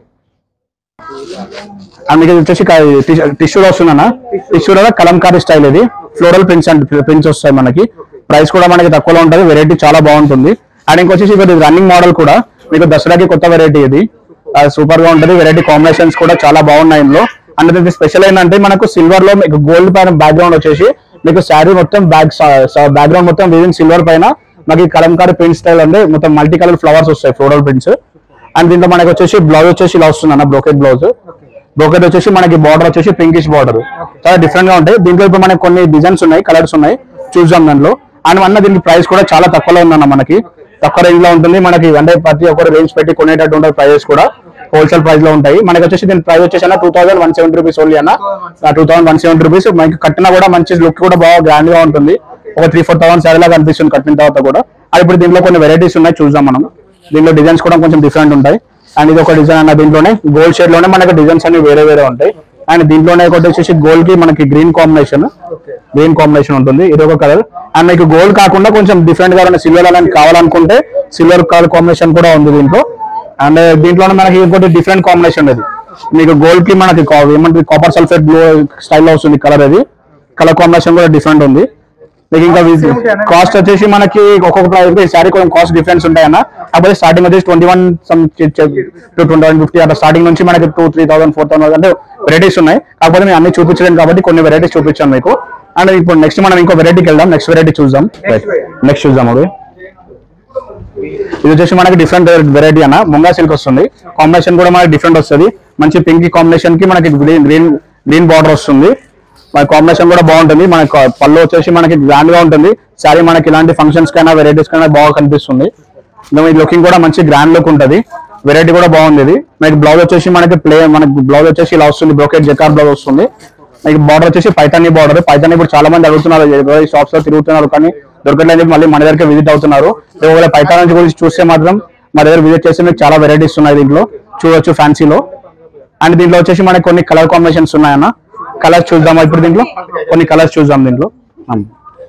Speaker 1: అండ్ మీకు ఇది వచ్చేసి టిష్యూలో వస్తుందన్న టిష్యూలో కలంకారీ స్టైల్ ఇది ఫ్లోరల్ ప్రింట్స్ అండ్ ప్రింట్స్ వస్తాయి మనకి ప్రైస్ కూడా మనకి తక్కువలో ఉంటుంది వెరైటీ చాలా బాగుంటుంది అండ్ ఇంకొచ్చేసి ఇది రన్నింగ్ మోడల్ కూడా మీకు దసరాకి కొత్త వెరైటీ ఇది సూపర్ గా ఉంటుంది వెరైటీ కాంబినేషన్స్ కూడా చాలా బాగున్నాయి ఇందులో అండ్ ఇది స్పెషల్ ఏంటంటే మనకు సిల్వర్ లో మీకు గోల్డ్ పైన బ్యాక్గ్రౌండ్ వచ్చేసి మీకు శారీ మొత్తం బ్యాక్ బ్యాక్గ్రౌండ్ మొత్తం విదిన్ సిల్వర్ పైన మనకి కలంకారీ ప్రింట్ స్టైల్ అంటే మొత్తం మల్టీ కలర్ ఫ్లవర్స్ వస్తాయి ఫ్లోరల్ ప్రింట్స్ అండ్ దీంట్లో మనకి వచ్చేసి బ్లౌజ్ వచ్చేసి ఇలా వస్తుంది అన్న బ్రోకెట్ బ్లౌజ్ బ్రోకెట్ వచ్చేసి మనకి బార్డర్ వచ్చేసి పింకిష్ బార్డర్ చాలా డిఫరెంట్ గా ఉంటాయి దీంట్లో ఇప్పుడు మనకి కొన్ని డిజైన్స్ ఉన్నాయి కలర్స్ ఉన్నాయి చూద్దాం దాంట్లో అండ్ అన్న దీనికి ప్రైస్ కూడా చాలా తక్కువలో ఉందన్న మనకి తక్కువ రేంజ్ లో ఉంటుంది మనకి అంటే ప్రతి ఒక్కరు రేంజ్ పెట్టి కొనేటట్టు ఉంటుంది ప్రైజెస్ కూడా హోల్సేల్ ప్రైస్ లో ఉంటాయి మనకి వచ్చేసి దీని ప్రైస్ వచ్చేసి అన్న two thousand one seventy rupees only అన్న two thousand one seventy rupees మనకి కట్టినా కూడా మంచి లుక్ కూడా బాగా గ్రాండ్ గా ఉంటుంది ఒక త్రీ ఫోర్ థౌసండ్ శారీ లాగా అనిపిస్తుంది కట్టిన తర్వాత కూడా అది ఇప్పుడు దీంట్లో కొన్ని వెరైటీస్ ఉన్నాయి చూద్దాం మనం దీంట్లో డిజైన్స్ కూడా కొంచెం డిఫరెంట్ ఉంటాయి అండ్ ఇది ఒక డిజైన్ అన్న దీంట్లోనే గోల్డ్ షేడ్ లోనే మనకి డిజైన్స్ అన్ని వేరే వేరే ఉంటాయి అండ్ దీంట్లోనే ఒకటి వచ్చేసి గోల్డ్ కి మనకి గ్రీన్ కాంబినేషన్ గ్రీన్ కాంబినేషన్ ఉంటుంది ఇది ఒక కలర్ అండ్ మీకు గోల్డ్ కాకుండా కొంచెం డిఫరెంట్ గా సిల్వర్ అలాంటి కావాలనుకుంటే సిల్వర్ కలర్ కాంబినేషన్ కూడా ఉంది దీంట్లో అండ్ దీంట్లోనే మనకి ఇంకోటి డిఫరెంట్ కాంబినేషన్ ఇది మీకు గోల్డ్ కి మనకి కా- ఏమంటే కాపర్ సల్ఫేట్ బ్లూ స్టైల్లో వస్తుంది కలర్ అది కలర్ కాంబినేషన్ కూడా డిఫరెంట్ ఉంది మీకు ఇంకా కాస్ట్ వచ్చేసి మనకి ఒక్కొక్క ప్రైస్ శారీ కొంచెం కాస్ట్ డిఫరెన్స్ ఉంటాయన్న కాకపోతే స్టార్టింగ్ వచ్చేసి twenty one some to twenty one fifty అట్లా స్టార్టింగ్ నుంచి మనకి two three thousand four thousand అంటే వెరైటీస్ ఉన్నాయి కాకపోతే నేను అన్ని చూపించలేను కాబట్టి కొన్ని వెరైటీస్ చూపించాను మీకు అండ్ ఇప్పుడు నెక్స్ట్ మనం ఇంకో వెరైటీకి వెళ్దాం నెక్స్ట్ వెరైటీ చూద్దాం నెక్స్ట్ చూద్దాం అది ఇది వచ్చేసి మనకి డిఫరెంట్ వెరైటీ అన్న ముంగా సిల్క్ వస్తుంది కాంబినేషన్ కూడా మనకి డిఫరెంట్ వస్తుంది మంచి పింక్ కాంబినేషన్ కి మనకి గ్రీన్ గ్రీన్ గ్రీన్ బార్డర్ వస్తుంది మన కాంబినేషన్ కూడా బాగుంటుంది మనకి పళ్ళు వచ్చేసి మనకి గ్రాండ్ గా ఉంటుంది శారీ మనకి ఇలాంటి ఫంక్షన్స్ కైనా వెరైటీస్ కైనా బాగా కనిపిస్తుంది ఇంకా ఈ లుకింగ్ కూడా మంచి గ్రాండ్ లుక్ ఉంటుంది వెరైటీ కూడా బాగుంది ఇది మనకి బ్లౌజ్ వచ్చేసి మనకి ప్లే మనకి బ్లౌజ్ వచ్చేసి ఇలా వస్తుంది బ్రోకెట్ జకార్ బ్లౌజ్ వస్తుంది మనకి బార్డర్ వచ్చేసి పైతానీ బార్డర్ పైతానీ ఇప్పుడు చాలా మంది అడుగుతున్నారు షాప్స్ లో తిరుగుతున్నారు కానీ దొరకట్లేదు మళ్ళీ మన దగ్గరికి విజిట్ అవుతున్నారు ఒకవేళ పైతాన్ నుంచి గురించి చూస్తే మాత్రం మా దగ్గర విజిట్ చేస్తే మీకు చాలా వెరైటీస్ ఉన్నాయి దీంట్లో చూడొచ్చు ఫ్యాన్సీలో అండ్ దీంట్లో వచ్చేసి మనకి కొన్ని కలర్ కాంబినేషన్స్ ఉన్నాయన్న కలర్స్ చూద్దామా ఇప్పుడు దీంట్లో కొన్ని కలర్స్ చూద్దాం దీంట్లో అవును.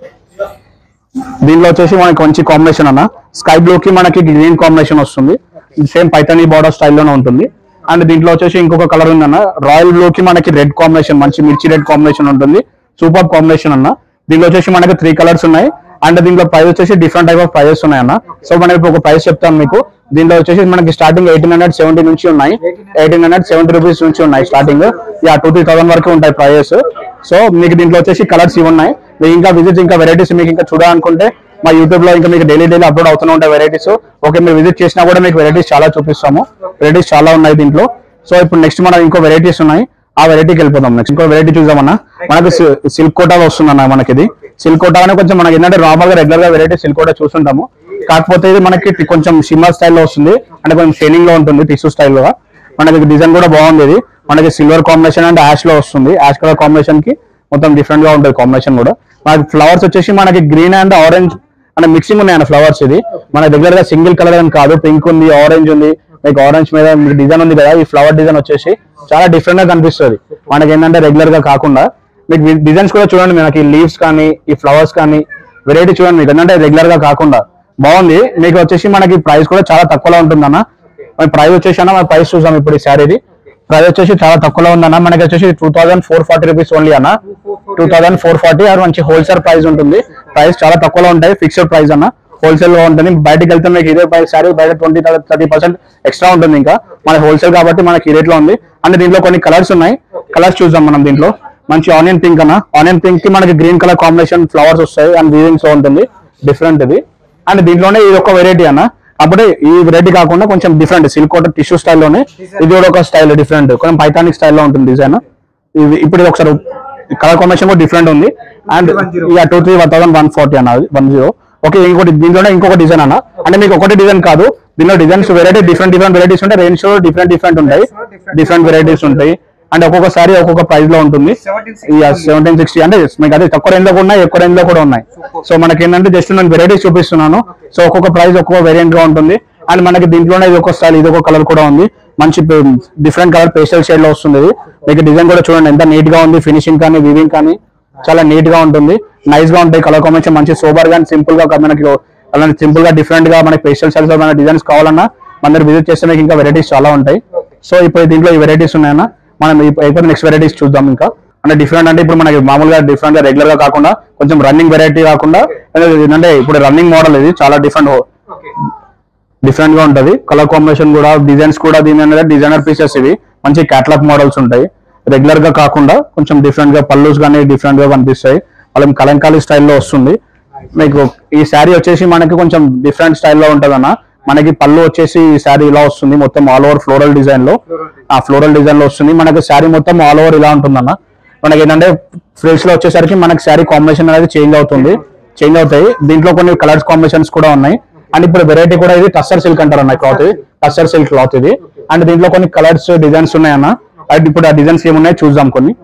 Speaker 1: దీనిలో వచ్చేసి మనకి మంచి కాంబినేషన్ అన్న స్కై బ్లూ కి మనకి గ్రీన్ కాంబినేషన్ వస్తుంది సేమ్ పైతానీ బార్డర్ స్టైల్లోనే ఉంటుంది అండ్ దీంట్లో వచ్చేసి ఇంకొక కలర్ ఉందన్న రాయల్ బ్లూ కి మనకి రెడ్ కాంబినేషన్ మంచి మిర్చి రెడ్ కాంబినేషన్ ఉంటుంది సూపర్ కాంబినేషన్ అన్న దీంట్లో వచ్చేసి మనకి త్రీ కలర్స్ ఉన్నాయి అండ్ దీంట్లో ప్రైస్ వచ్చేసి డిఫరెంట్ టైప్ ఆఫ్ ప్రైజెస్ ఉన్నాయన్న సో మనం ఇప్పుడు ఒక ప్రైస్ చెప్తాను మీకు దీంట్లో వచ్చేసి మనకి స్టార్టింగ్ ఎయిటీన్ హండ్రెడ్ సెవెంటీ నుంచి ఉన్నాయి ఎయిటీన్ హండ్రెడ్ సెవెంటీ రూపీస్ నుంచి ఉన్నాయి starting yeah two three thousand వరకు ఉంటాయి ప్రైజెస్ సో మీకు దీంట్లో వచ్చేసి కలర్స్ ఇవి ఉన్నాయి మీకు ఇంకా విజిట్ ఇంకా వెరైటీస్ మీకు ఇంకా చూడాలనుకుంటే మా యూట్యూబ్ లో ఇంకా మీకు డైలీ డైలీ అప్లోడ్ అవుతూనే ఉంటాయి వెరైటీస్ ఓకే మీరు విజిట్ చేసినా కూడా మీకు వెరైటీస్ చాలా చూపిస్తాము వెరైటీస్ చాలా ఉన్నాయి దీంట్లో సో ఇప్పుడు నెక్స్ట్ మనం ఇంకో వెరైటీస్ ఉన్నాయి ఆ వెరైటీకి వెళ్ళిపోదాం నెక్స్ట్ ఇంకో వెరైటీ చూద్దామన్నా మనకి సిల్క్ కోటాలో వస్తుందన్న మనకి ఇది సిల్క్ కోటా అని కొంచెం మనకి ఏంటంటే నార్మల్ గా రెగ్యులర్ గా వెరైటీ సిల్క్ కోటా చూస్తుంటాము కాకపోతే ఇది మనకి టి- కొంచెం షిమ్మర్ స్టైల్లో వస్తుంది అంటే కొంచెం షైనింగ్ లో ఉంటుంది టిష్యూ స్టైల్లో మనకి డిజైన్ కూడా బాగుంది ఇది మనకి సిల్వర్ కాంబినేషన్ అండ్ యాష్ లో వస్తుంది యాష్ కలర్ కాంబినేషన్ కి మొత్తం డిఫరెంట్ గా ఉంటుంది కాంబినేషన్ కూడా మనకి ఫ్లవర్స్ వచ్చేసి మనకి గ్రీన్ అండ్ ఆరెంజ్ అంటే మిక్సింగ్ ఉన్నాయన్న ఫ్లవర్స్ ఇది మన దగ్గర గా సింగిల్ కలర్ అని కాదు పింక్ ఉంది ఆరెంజ్ ఉంది లైక్ ఆరెంజ్ మీద మీకు డిజైన్ ఉంది కదా ఈ ఫ్లవర్ డిజైన్ వచ్చేసి చాలా డిఫరెంట్ గా కనిపిస్తుంది మనకి ఏంటంటే రెగ్యులర్ గా కాకుండా మీకు డిజైన్స్ కూడా చూడండి మనకి లీవ్స్ కానీ ఈ ఫ్లవర్స్ కానీ వెరైటీ చూడండి మీకు ఏంటంటే రెగ్యులర్ గా కాకుండా బాగుంది మీకు వచ్చేసి మనకి ప్రైస్ కూడా చాలా తక్కువలో ఉంటుందన్న మన ప్రైస్ వచ్చేసి అన్న మన ప్రైస్ చూసాం ఇప్పుడు ఈ శారీది ప్రైస్ వచ్చేసి చాలా తక్కువలో ఉందన్న మనకి వచ్చేసి two thousand four forty rupees only అన్న టూ థౌసండ్ ఫోర్ ఫార్టీ అది మంచి హోల్సేల్ ప్రైస్ ఉంటుంది ప్రైస్ చాలా తక్కువలో ఉంటాయి ఫిక్స్డ్ ప్రైస్ అన్న హోల్సేల్ గా ఉంటుంది బయటకి వెళ్తే మీకు ఇదే ప్రైస్ సారీ బయట ట్వంటీ థర్టీ పర్సెంట్ ఎక్స్ట్రా ఉంటుంది ఇంకా మన హోల్సేల్ కాబట్టి మనకి ఈ రేట్ లో ఉంది అండ్ దీంట్లో కొన్ని కలర్స్ ఉన్నాయి కలర్స్ చూద్దాం మనం దీంట్లో మంచి ఆనియన్ పింక్ అన్న ఆనియన్ పింక్ కి మనకి గ్రీన్ కలర్ కాంబినేషన్ ఫ్లవర్స్ వస్తాయి అండ్ వీవింగ్స్ ఉంటుంది డిఫరెంట్ ఇది అండ్ దీంట్లోనే ఇది ఒక వెరైటీ అన్న అప్పుడే ఈ వెరైటీ కాకుండా కొంచెం డిఫరెంట్ సిల్క్ కోట టిష్యూ స్టైల్లోనే ఇది కూడా ఒక స్టైల్ డిఫరెంట్ కొంచెం పైథానిక్ స్టైల్లో ఉంటుంది డిజైన్ ఇది ఇప్పుడు ఇది ఒకసారి కలర్ కాంబినేషన్ కూడా డిఫరెంట్ ఉంది అండ్ ఇక two three one thousand one forty అన్నది వన్ జీరో ఓకే ఇంకోటి దీంట్లోనే ఇంకొక డిజైన్ అన్న అంటే మీకు ఒకటి డిజైన్ కాదు దీనిలో designs variety different different varieties ఉంటాయి రేంజ్ లో డిఫరెంట్ డిఫరెంట్ ఉంటాయి డిఫరెంట్ వెరైటీస్ ఉంటాయి అండ్ ఒక్కొక్క సారీ ఒక్కొక్క ప్రైస్ లో ఉంటుంది సెవెంటీన్ సిక్స్టీ అంటే మీకు అదే తక్కువ రేంజ్ లో కూడా ఉన్నాయి ఎక్కువ రేంజ్ లో కూడా ఉన్నాయి సో మనకి ఏంటంటే జస్ట్ నేను వెరైటీస్ చూపిస్తున్నాను సో ఒక్కొక్క ప్రైస్ ఒక్కొక్క వేరియంట్ గా ఉంటుంది అండ్ మనకి దీంట్లోనే ఇది ఒక స్టైల్ ఇది ఒక కలర్ కూడా ఉంది మంచి డిఫరెంట్ కలర్ పేస్టల్ షేడ్ లో వస్తుంది ఇది మీకు డిజైన్ కూడా చూడండి ఎంత నీట్ గా ఉంది ఫినిషింగ్ కానీ వీవింగ్ కానీ చాలా నీట్ గా ఉంటుంది నైస్ గా ఉంటాయి కలర్ కాంబినేషన్ మంచి సోబర్ గా సింపుల్ గా మనకి అలాంటి సింపుల్ గా డిఫరెంట్ గా మనకి పేస్టల్ స్టైల్స్ లో మన డిజైన్స్ కావాలన్నా మన దగ్గర విజిట్ చేస్తే మీకు ఇంకా వెరైటీస్ చాలా ఉంటాయి సో ఇప్పుడు దీంట్లో ఈ వెరైటీస్ ఉన్నాయన్నా మనం ఇప్పు- అయిపోతే నెక్స్ట్ వెరైటీస్ చూద్దాం ఇంకా అంటే డిఫరెంట్ అంటే ఇప్పుడు మనకి మామూలుగా డిఫరెంట్ గా రెగ్యులర్ గా కాకుండా కొంచెం రన్నింగ్ వెరైటీ కాకుండా ఏంటంటే ఇప్పుడు రన్నింగ్ మోడల్ ఇది చాలా డిఫరెంట్ డిఫరెంట్ గా ఉంటది కలర్ కాంబినేషన్ కూడా డిజైన్స్ కూడా దీని అనేది డిజైనర్ పీసెస్ ఇవి మంచి క్యాటలాగ్ మోడల్స్ ఉంటాయి రెగ్యులర్ గా కాకుండా కొంచెం డిఫరెంట్ గా పల్లూస్ కానీ డిఫరెంట్ గా కనిపిస్తాయి వాళ్ళకి కలంకారీ స్టైల్లో వస్తుంది మీకు ఈ శారీ వచ్చేసి మనకి కొంచెం డిఫరెంట్ స్టైల్లో ఉంటది అన్న మనకి పళ్ళు వచ్చేసి ఈ శారీ ఇలా వస్తుంది మొత్తం ఆల్ ఓవర్ ఫ్లోరల్ డిజైన్ లో ఆ ఫ్లోరల్ డిజైన్ లో వస్తుంది మనకి శారీ మొత్తం ఆల్ ఓవర్ ఇలా ఉంటుందన్న మనకి ఏంటంటే ఫ్రిల్స్ లో వచ్చేసరికి మనకి శారీ కాంబినేషన్ అనేది చేంజ్ అవుతుంది చేంజ్ అవుతాయి దీంట్లో కొన్ని కలర్స్ కాంబినేషన్స్ కూడా ఉన్నాయి అండ్ ఇప్పుడు వెరైటీ కూడా ఇది టస్సర్ సిల్క్ అంటారు అన్న క్లాత్ ఇది టస్సర్ సిల్క్ క్లాత్ ఇది అండ్ దీంట్లో కొన్ని కలర్స్ డిజైన్స్ ఉన్నాయన్న అండ్ ఇప్పుడు ఆ డిజైన్స్ ఏమున్నాయి చూద్దాం కొన్ని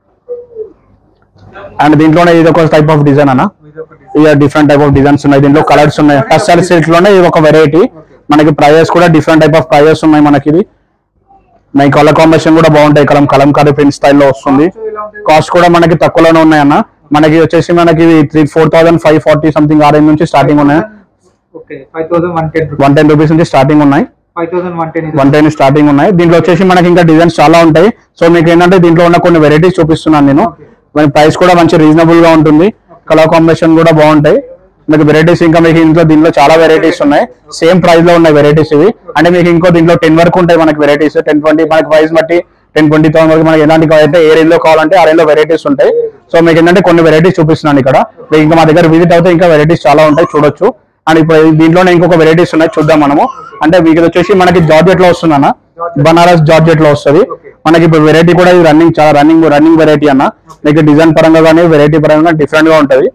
Speaker 1: అండ్ దీంట్లోనే ఇది ఒక టైప్ ఆఫ్ డిజైన్ అన్న ఇక డిఫరెంట్ టైప్ ఆఫ్ డిజైన్స్ ఉన్నాయి దీంట్లో కలర్స్ ఉన్నాయి టస్సర్ సిల్క్ లోనే ఇది ఒక వెరైటీ మనకి ప్రైజెస్ కూడా డిఫరెంట్ టైప్ ఆఫ్ ప్రైజెస్ ఉన్నాయి మనకి ఇది మనకి కలర్ కాంబినేషన్ కూడా బాగుంటాయి కలం కలంకారీ ప్రింట్ స్టైల్లో వస్తుంది కాస్ట్ కూడా మనకి తక్కువలోనే ఉన్నాయన్న మనకి వచ్చేసి మనకి three four thousand five forty something ఆ రేంజ్ నుంచి స్టార్టింగ్ ఉన్నాయి
Speaker 2: okay five thousand one ten
Speaker 1: one ten rupees నుంచి స్టార్టింగ్ ఉన్నాయి
Speaker 2: five thousand one ten
Speaker 1: one ten starting ఉన్నాయి దీంట్లో వచ్చేసి మనకి ఇంకా డిజైన్స్ చాలా ఉంటాయి సో మీకు ఏంటంటే దీంట్లో ఉన్న కొన్ని వెరైటీస్ చూపిస్తున్నాను నేను మన ప్రైస్ కూడా మంచి రీజనబుల్ గా ఉంటుంది కలర్ కాంబినేషన్ కూడా బాగుంటాయి మీకు వెరైటీస్ ఇంకా మీకు ఇంట్లో దీంట్లో చాలా వెరైటీస్ ఉన్నాయి సేమ్ ప్రైస్ లో ఉన్నాయి వెరైటీస్ ఇవి అంటే మీకు ఇంకో దీంట్లో టెన్ వరకు ఉంటాయి మనకి వెరైటీస్ టెన్ ట్వంటీ మనకి ప్రైస్ బట్టి టెన్ ట్వంటీ థౌసండ్ వరకు మనకి ఎలాంటి అయితే ఏ రేంజ్ లో కావాలంటే ఆ రేంజ్ లో వెరైటీస్ ఉంటాయి సో మీకు ఏంటంటే కొన్ని వెరైటీస్ చూపిస్తున్నాను ఇక్కడ మీకు ఇంకా మా దగ్గర విజిట్ అవుతే ఇంకా వెరైటీస్ చాలా ఉంటాయి చూడొచ్చు అండ్ ఇప్పుడు దీంట్లోనే ఇంకొక వెరైటీస్ ఉన్నాయి చూద్దాం మనము అంటే మీకు ఇది వచ్చేసి మనకి జార్జెట్ లో వస్తుందన్న బనారస్ జార్జెట్ లో వస్తుంది
Speaker 2: Okay.
Speaker 1: మనకి ఇప్పుడు వెరైటీ కూడా ఇది రన్నింగ్ చాలా రన్నింగ్ రన్నింగ్ వెరైటీ అన్న మీకు డిజైన్ పరంగా కానీ వెరైటీ పరంగా డిఫరెంట్ గా ఉంటది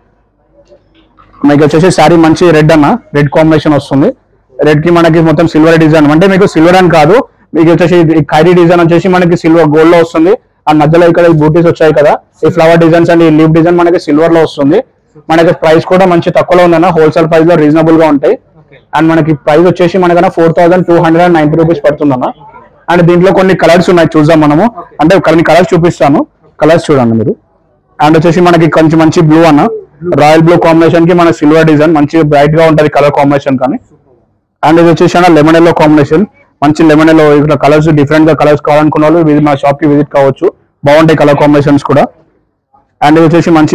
Speaker 1: మీకు వచ్చేసి శారీ మంచి రెడ్ అన్న రెడ్ కాంబినేషన్ వస్తుంది రెడ్ కి మనకి మొత్తం సిల్వర్ డిజైన్ అంటే మీకు సిల్వర్ అని కాదు మీకు వచ్చేసి ఈ ఖైరీ డిజైన్ వచ్చేసి మనకి సిల్వర్ గోల్డ్ లో వస్తుంది ఆ మధ్యలో ఇక్కడ బూటీస్ వచ్చాయి కదా ఈ ఫ్లవర్ డిజైన్స్ అండ్ ఈ లీవ్ డిజైన్ మనకి సిల్వర్ లో వస్తుంది మనకి ప్రైస్ కూడా మంచి తక్కువలో ఉందన్న హోల్సేల్ ప్రైస్ లో రీజనబుల్ గా ఉంటాయి
Speaker 2: ఓకే
Speaker 1: అండ్ మనకి ప్రైస్ వచ్చేసి మనకన్నా four thousand two hundred and ninety rupees పడుతుందన్న అండ్ దీంట్లో కొన్ని కలర్స్ ఉన్నాయి చూద్దాం మనము అంటే కొన్ని కలర్స్ చూపిస్తాను కలర్స్ చూడండి మీరు అండ్ వచ్చేసి మనకి కొంచెం మంచి బ్లూ అన్న రాయల్ బ్లూ కాంబినేషన్ కి మన సిల్వర్ డిజైన్ మంచి బ్రైట్ గా ఉంటది కలర్ కాంబినేషన్ కానీ అండ్ ఇది వచ్చేసి అన్న లెమన్ ఎల్లో కాంబినేషన్ మంచి లెమన్ ఎల్లో ఇట్లా కలర్స్ డిఫరెంట్ గా కలర్స్ కావాలనుకున్న వాళ్ళు ఇది మా షాప్ కి విజిట్ కావచ్చు బాగుంటాయి కలర్ కాంబినేషన్స్ కూడా అండ్ ఇది వచ్చేసి మంచి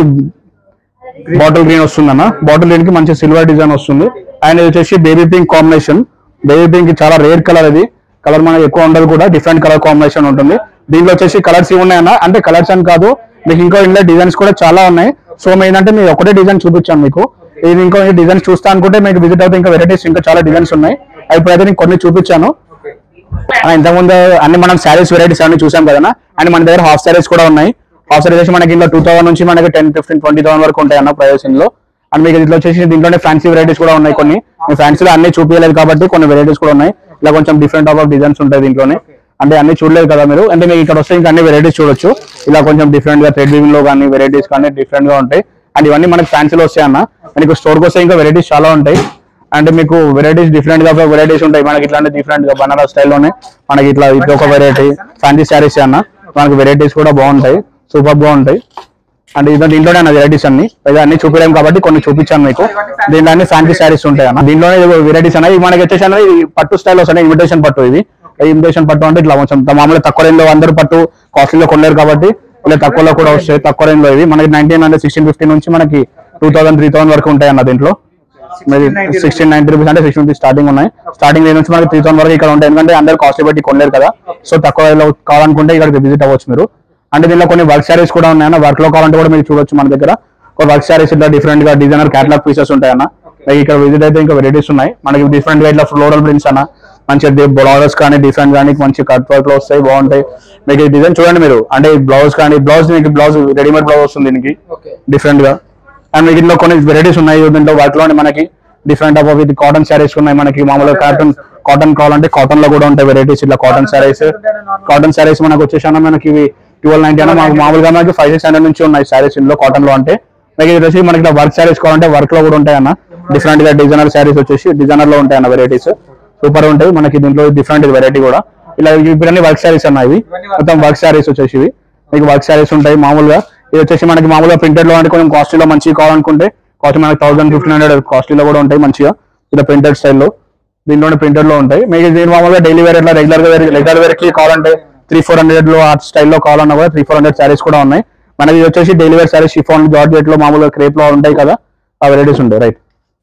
Speaker 1: బాటిల్ గ్రీన్ వస్తుంది అన్న బాటిల్ గ్రీన్ కి మంచి సిల్వర్ డిజైన్ వస్తుంది అండ్ ఇది వచ్చేసి baby pink combination baby pink చాలా రేర్ కలర్ ఇది కలర్ మనకి ఎక్కువ ఉండదు కూడా డిఫరెంట్ కలర్ కాంబినేషన్ ఉంటుంది దీంట్లో వచ్చేసి కలర్స్ ఇవి ఉన్నాయన్న అంటే కలర్స్ అని కాదు మీకు ఇంకో ఇంట్లో డిజైన్స్ కూడా చాలా ఉన్నాయి సో ఏంటంటే మీరు ఒకటే డిజైన్ చూపించాను మీకు ఇది ఇంకో డిజైన్స్ చూస్తా అనుకుంటే మీకు విజిట్ అవుతే ఇంకా వెరైటీస్ ఇంకా చాలా డిజైన్స్ ఉన్నాయి ఇప్పుడైతే నేను కొన్ని చూపించాను
Speaker 2: ఓకే
Speaker 1: ఆ, ఇంతకుముందు అన్ని మనం శారీస్ వెరైటీస్ అన్ని చూసాం కదా అండ్ మన దగ్గర హాఫ్ శారీస్ కూడా ఉన్నాయి హాఫ్ శారీస్ వచ్చి మనకి ఇంట్లో టూ థౌసండ్ నుంచి మనకి టెన్ ఫిఫ్టీన్ ట్వంటీ థౌసండ్ వరకు ఉంటాయి అన్న ప్రైస్ ఇందులో అండ్ మీకు ఇంట్లో వచ్చేసి దీంట్లోనే ఫ్యాన్సీ వెరైటీస్ కూడా ఉన్నాయి కొన్ని మీ ఫ్యాన్సీలో అన్ని చూపించలేదు కాబట్టి కొన్ని వెరైటీస్ కూడా ఉన్నాయి ఇలా కొంచెం డిఫరెంట్ ఆఫ్ డిజైన్స్ ఉంటాయి దీంట్లోనే అంటే అన్ని చూడలేదు కదా మీరు అంటే మీకు ఇక్కడ వస్తే ఇంకా అన్ని వెరైటీస్ చూడొచ్చు ఇలా కొంచెం డిఫరెంట్ గా థ్రెడ్ వీవింగ్ లో కానీ వెరైటీస్ కానీ డిఫరెంట్ గా ఉంటాయి అండ్ ఇవన్నీ మనకి ఫ్యాన్సీలో వస్తాయి అన్న మీకు స్టోర్కి వస్తే ఇంకా వెరైటీస్ చాలా ఉంటాయి అంటే మీకు వెరైటీస్ డిఫరెంట్ గా వెరైటీస్ ఉంటాయి మనకి ఇట్లాంటి డిఫరెంట్ గా బనారస్ స్టైల్లోనే మనకి ఇట్లా ఇది ఒక వెరైటీ ఫ్యాన్సీ శారీస్ అన్న మనకి వెరైటీస్ కూడా బాగుంటాయి సూపర్ బాగుంటాయి అంటే ఇదంటే ఇంట్లోనే అన్న వెరైటీస్ అన్ని అయితే అన్ని చూపించలేము కాబట్టి కొన్ని చూపించాను మీకు దీంట్లో అన్ని ఫ్యాన్సీ శారీస్ ఉంటాయి అన్న దీంట్లోనే వెరైటీస్ అన్న ఇవి మనకి వచ్చేసి అన్న ఇది పట్టు స్టైల్ వస్తాయి ఇన్విటేషన్ పట్టు ఇది ఇన్విటేషన్ పట్టు అంటే ఇట్లా కొంచెం మామూలుగా తక్కువ రేంజ్ లో అందరూ పట్టు కాస్ట్లీలో కొనలేరు కాబట్టి ఇలా తక్కువలో కూడా వస్తాయి తక్కువ రేంజ్ లో ఇవి మనకి నైన్టీన్ హండ్రెడ్ సిక్స్టీన్ ఫిఫ్టీ నుంచి మనకి టూ థౌసండ్ త్రీ థౌసండ్ వరకు ఉంటాయి అన్న దీంట్లో సిక్స్టీన్ నైన్టీ రూపీస్ అంటే సిక్స్టీ రూపీస్ స్టార్టింగ్ ఉన్నాయి స్టార్టింగ్ రేంజ్ నుంచి మనకి త్రీ థౌసండ్ వరకు ఇక్కడ ఉంటాయి ఎందుకంటే అందరు కాస్ట్లీ బట్టి కొనలేరు కదా సో తక్కువ రేంజ్ లో కావాలనుకుంటే ఇక్కడికి విజిట్ అవ్వచ్చు మీరు అంటే దీనిలో కొన్ని వర్క్ శారీస్ కూడా ఉన్నాయన్న వర్క్ లో కావాలంటే కూడా మీరు చూడొచ్చు మన దగ్గర ఒక వర్క్ శారీస్ ఇట్లా డిఫరెంట్ గా డిజైనర్ క్యాటలాగ్ పీసెస్ ఉంటాయన్న లైక్ ఇక్కడ విజిట్ అయితే ఇంకా వెరైటీస్ ఉన్నాయి మనకి డిఫరెంట్ గా ఇట్లా ఫ్లోరల్ ప్రింట్స్ అన్న మంచి బ్లౌజెస్ కానీ డిఫరెంట్ కానీ మంచి కట్ వర్క్ లో వస్తాయి బాగుంటాయి మీకు ఈ డిజైన్ చూడండి మీరు అంటే బ్లౌజ్ కానీ బ్లౌజ్ మీకు బ్లౌజ్ రెడీమేడ్ బ్లౌజ్ వస్తుంది దీనికి
Speaker 2: ఓకే
Speaker 1: డిఫరెంట్ గా అండ్ మీకు ఇందులో కొన్ని వెరైటీస్ ఉన్నాయి దీంట్లో వాటిలోనే మనకి డిఫరెంట్ ఆఫ్ ఇది కాటన్ శారీస్ ఉన్నాయి మనకి మామూలుగా కాటన్ కాటన్ కావాలంటే కాటన్ లో కూడా ఉంటాయి వెరైటీస్ ఇట్లా కాటన్ శారీస్ కాటన్ శారీస్ మనకు వచ్చేసాన మనకి ఇవి ట్వెల్వ్ నైన్టీ అన్న మాకు మామూలుగా మనకి ఫైవ్ సిక్స్ హండ్రెడ్ నుంచి ఉన్నాయి శారీస్ ఇందులో కాటన్ లో అంటే మీకు ఇది వచ్చి మనకి వర్క్ శారీస్ కావాలంటే వర్క్ లో కూడా ఉంటాయి అన్న డిఫరెంట్ గా డిజైనర్ శారీస్ వచ్చేసి డిజైనర్ లో ఉంటాయి అన్న వెరైటీస్ సూపర్ ఉంటాయి మనకి దీంట్లో డిఫరెంట్ వెరైటీ కూడా ఇలా ఇప్పుడు అన్ని వర్క్ శారీస్ అన్న ఇవి మొత్తం వర్క్ శారీస్ వచ్చేసి ఇవి మీకు వర్క్ శారీస్ ఉంటాయి మామూలుగా ఇది వచ్చేసి మనకి మామూలుగా ప్రింటెడ్ లో అంటే కొంచెం కాస్ట్లీలో మంచిగా కావాలనుకుంటే కాస్ట్ మనకి థౌసండ్ ఫిఫ్టీన్ హండ్రెడ్ కాస్ట్లీలో కూడా ఉంటాయి మంచిగా ఇలా ప్రింటెడ్ స్టైల్లో దీంట్లోనే ప్రింటెడ్ లో ఉంటాయి మీకు దీని మామూలుగా డైలీ వేర్ ఇట్లా రెగ్యులర్ గా రెగ్యులర్ వేర్ కి కావాలంటే త్రీ ఫోర్ హండ్రెడ్ లో ఆ స్టైల్లో కావాలన్నా కూడా త్రీ ఫోర్ హండ్రెడ్ శారీస్ కూడా ఉన్నాయి మనకి ఇది వచ్చేసి daily wear saris chiffon georgette లో మామూలుగా క్రేప్ లో ఉంటాయి కదా ఆ వెరైటీస్ ఉంటాయి రైట్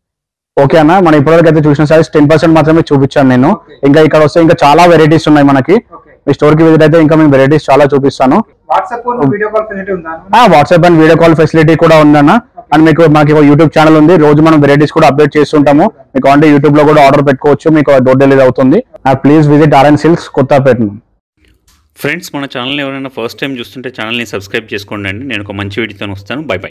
Speaker 1: ఓకే అన్న మనం ఇప్పటివరకు అయితే చూసిన సారీస్ టెన్ పర్సెంట్ మాత్రమే చూపించాను నేను ఇంకా ఇక్కడ వస్తే ఇంకా చాలా వెరైటీస్ ఉన్నాయి మనకి
Speaker 2: ఓకే
Speaker 1: మీ స్టోర్ కి విజిట్ అయితే ఇంకా మేము వెరైటీస్ చాలా చూపిస్తాను
Speaker 2: వాట్సాప్ వీడియో కాల్ ఫెసిలిటీ ఉందా
Speaker 1: ఆ WhatsApp and video call facility కూడా ఉందన్న అండ్ మీకు మాకు యూట్యూబ్ ఛానల్ ఉంది రోజు మనం వెరైటీస్ కూడా అప్డేట్ చేస్తుంటాము మీకు అంటే యూట్యూబ్ లో కూడా ఆర్డర్ పెట్టుకోవచ్చు మీకు డోర్ డెలివరీ అవుతుంది please visit RN Silks Kothapet
Speaker 3: friends మన ఛానల్ ఎవరైనా ఫస్ట్ టైం చూస్తుంటే ఛానల్ని సబ్స్క్రైబ్ చేసుకోండి అండి నేను ఒక మంచి వీడియోతో వస్తాను బై బై